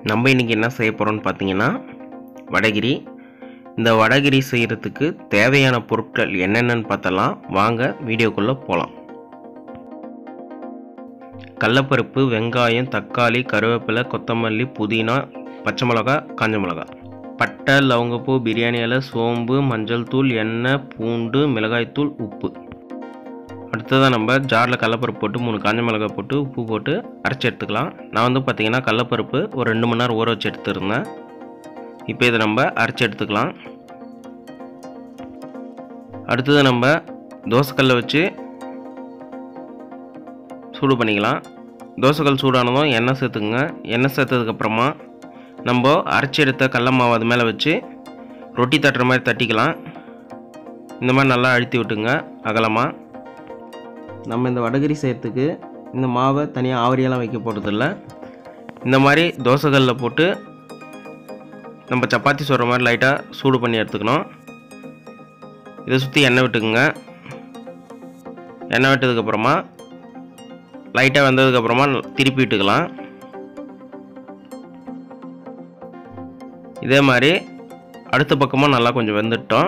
நம்ம இன்றைக்கி என்ன செய்ய போகிறோம்னு பார்த்தீங்கன்னா வடகிரி இந்த வடகிரி செய்கிறதுக்கு தேவையான பொருட்கள் என்னென்னன்னு பார்த்தலாம் வாங்க வீடியோக்குள்ளே போகலாம் கடலப்பருப்பு வெங்காயம் தக்காளி கருவேப்பிலை கொத்தமல்லி புதினா பச்சை மிளகா காஞ்ச மிளகா பட்டை லவங்கப்பூ பிரியாணி இலை சோம்பு மஞ்சள் தூள் எண்ணெய் பூண்டு மிளகாய்த்தூள் உப்பு அடுத்ததாக நம்ம ஜாரில் கடலப்பருப்பு போட்டு மூணு காஞ்ச மிளகாய் போட்டு உப்பு போட்டு அரைச்சி எடுத்துக்கலாம் நான் வந்து பார்த்திங்கன்னா கடலப்பருப்பு ஒரு ரெண்டு மணி நேரம் ஊற வச்சு எடுத்துருந்தேன் இப்போ இதை நம்ம அரைச்சி எடுத்துக்கலாம் அடுத்தது நம்ம தோசைக்கல்லை வச்சு சூடு பண்ணிக்கலாம் தோசைக்கல் சூடானதும் எண்ணெய் சேர்த்துக்குங்க எண்ணெய் சேர்த்ததுக்கப்புறமா நம்ம அரைச்சி எடுத்த கடல மாவு அது மேலே வச்சு ரொட்டி தட்டுற மாதிரி தட்டிக்கலாம் இந்த மாதிரி நல்லா அழுத்தி விட்டுங்க அகலமாக நம்ம இந்த வடகரி செய்யறதுக்கு இந்த மாவை தனியாக ஆவரியெல்லாம் வைக்க போகிறதில்ல இந்த மாதிரி தோசைகளில் போட்டு நம்ம சப்பாத்தி சுடுற மாதிரி லைட்டாக சூடு பண்ணி எடுத்துக்கணும் இதை சுற்றி எண்ணெய் விட்டுக்குங்க எண்ணெய் விட்டதுக்கப்புறமா லைட்டாக வெந்ததுக்கப்புறமா திருப்பி விட்டுக்கலாம் இதே மாதிரி அடுத்த பக்கமாக நல்லா கொஞ்சம் வெந்துட்டோம்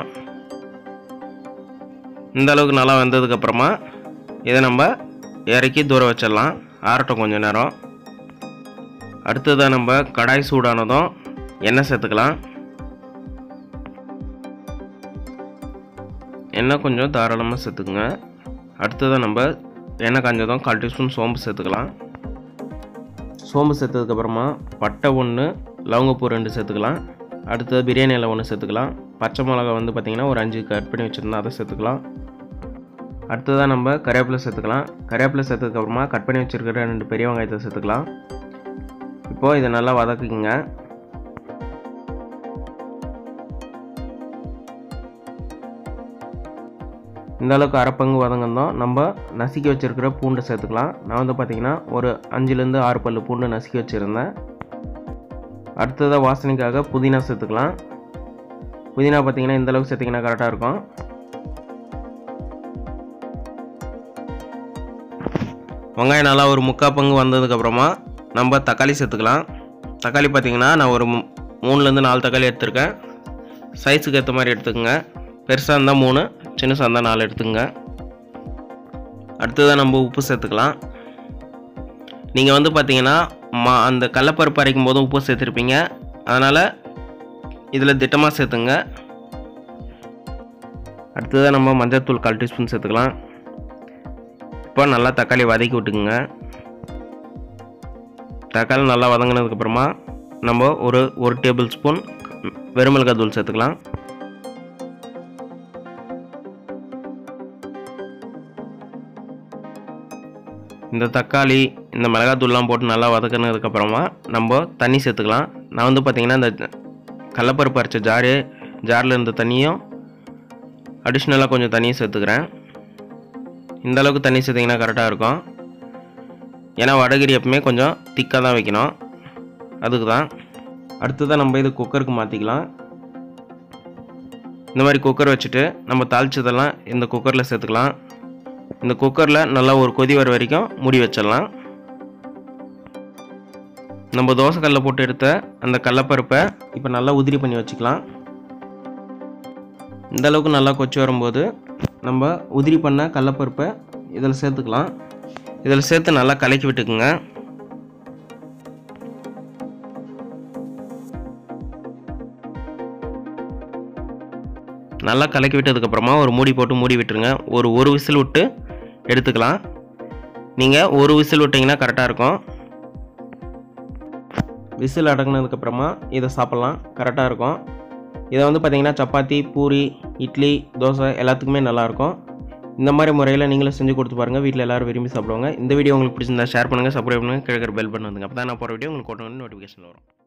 இந்த அளவுக்கு நல்லா வெந்ததுக்கப்புறமா இதை நம்ம இறக்கி தூர வச்சிடலாம் ஆறட்டும் கொஞ்சம் நேரம் அடுத்ததாக நம்ம கடாய் சூடானதும் எண்ணெய் சேர்த்துக்கலாம் எண்ணெய் கொஞ்சம் தாராளமாக சேர்த்துக்குங்க அடுத்ததாக நம்ம எண்ணெய் காஞ்சதும் கால் டீஸ்பூன் சோம்பு சேர்த்துக்கலாம் சோம்பு சேர்த்ததுக்கப்புறமா பட்டை ஒன்று லவங்கப்பூ ரெண்டு சேர்த்துக்கலாம் அடுத்தது பிரியாணி இலை ஒன்று சேர்த்துக்கலாம் பச்சை மிளகா வந்து பார்த்திங்கன்னா ஒரு அஞ்சு கட் பண்ணி வச்சுருந்தா அதை சேர்த்துக்கலாம் அடுத்ததாக நம்ம கருவேப்பிலை சேர்த்துக்கலாம் கருவேப்பிலை சேர்த்ததுக்கப்புறமா கட் பண்ணி வச்சுருக்கிற ரெண்டு பெரிய வெங்காயத்தை சேர்த்துக்கலாம் இப்போது இதை நல்லா வதக்கிங்க இந்த அளவுக்கு அரைப்பங்கு வதங்கந்தோம் நம்ம நசுக்கி வச்சுருக்கிற பூண்டை சேர்த்துக்கலாம் நான் வந்து பார்த்திங்கன்னா ஒரு அஞ்சுலேருந்து ஆறு பல் பூண்டு நசுக்கி வச்சுருந்தேன் அடுத்ததாக வாசனைக்காக புதினா சேர்த்துக்கலாம் புதினா பார்த்திங்கன்னா இந்த அளவுக்கு சேர்த்திங்கன்னா கரெக்டாக இருக்கும் வெங்காயம் நல்லா ஒரு முக்கால் பங்கு வந்ததுக்கப்புறமா நம்ம தக்காளி சேர்த்துக்கலாம் தக்காளி பார்த்திங்கன்னா நான் ஒரு மூ- மூணுலேருந்து நாலு தக்காளி எடுத்திருக்கேன் சைஸுக்கு ஏற்ற மாதிரி எடுத்துக்கோங்க பெருசாக இருந்தால் மூணு சின்னசாக இருந்தால் நாலு எடுத்துக்கோங்க அடுத்ததாக நம்ம உப்பு சேர்த்துக்கலாம் நீங்கள் வந்து பார்த்தீங்கன்னா மா அந்த கடலப்பருப்பு அரைக்கும் போதும் உப்பு சேர்த்துருப்பீங்க அதனால் இதில் திட்டமாக சேர்த்துங்க அடுத்ததாக நம்ம மஞ்சள்தூள் கால் டீஸ்பூன் சேர்த்துக்கலாம் இப்போ நல்லா தக்காளி வதக்கி விட்டுக்குங்க தக்காளி நல்லா வதங்கினதுக்கப்புறமா நம்ம ஒரு ஒரு டேபிள் ஸ்பூன் வெறுமிளகாய் தூள் சேர்த்துக்கலாம் இந்த தக்காளி இந்த மிளகாத்தூள்லாம் போட்டு நல்லா வதக்கினதுக்கப்புறமா நம்ம தண்ணி சேர்த்துக்கலாம் நான் வந்து பார்த்திங்கன்னா இந்த கடலப்பருப்பு அரைச்ச ஜாரு ஜாரில் இருந்த தண்ணியும் அடிஷ்னலாக கொஞ்சம் தண்ணியும் சேர்த்துக்கிறேன் இந்த அளவுக்கு தண்ணி சேர்த்திங்கன்னா கரெக்டாக இருக்கும் ஏன்னா வடகிரி எப்பவுமே கொஞ்சம் திக்காக தான் வைக்கணும் அதுக்கு தான் அடுத்ததாக நம்ம இது குக்கருக்கு மாற்றிக்கலாம் இந்த மாதிரி குக்கர் வச்சுட்டு நம்ம தாளிச்சதெல்லாம் இந்த குக்கரில் சேர்த்துக்கலாம் இந்த குக்கரில் நல்லா ஒரு கொதி வர வரைக்கும் மூடி வச்சிடலாம் நம்ம தோசைக்கல்ல போட்டு எடுத்த அந்த கடலப்பருப்பை இப்போ நல்லா உதிரி பண்ணி வச்சுக்கலாம் இந்த அளவுக்கு நல்லா கொச்சி வரும்போது நம்ம உதிரி பண்ண கடலப்பருப்பை இதில் சேர்த்துக்கலாம் இதில் சேர்த்து நல்லா கலக்கி விட்டுக்குங்க நல்லா கலக்கி விட்டதுக்கப்புறமா ஒரு மூடி போட்டு மூடி விட்டுருங்க ஒரு ஒரு விசில் விட்டு எடுத்துக்கலாம் நீங்கள் ஒரு விசில் விட்டிங்கன்னா கரெக்டாக இருக்கும் விசில் அடங்கினதுக்கப்புறமா இதை சாப்பிட்லாம் கரெக்டாக இருக்கும் இதை வந்து பார்த்திங்கன்னா சப்பாத்தி பூரி இட்லி தோசை எல்லாத்துக்குமே நல்லாயிருக்கும் இந்த மாதிரி முறையில் நீங்களும் செஞ்சு கொடுத்து பாருங்கள் வீட்டில் எல்லாரும் விரும்பி சாப்பிடுவாங்க இந்த வீடியோ உங்களுக்கு பிடிச்சிருந்தா ஷேர் பண்ணுங்கள் சப்ஸ்கிரைப் பண்ணுங்கள் கிழக்கிற பெல் பண்ண வந்துங்க அப்போ தான் நான் போகிற வீடியோ உங்களுக்கு உடனே நோட்டிஃபிகேஷன் வரும்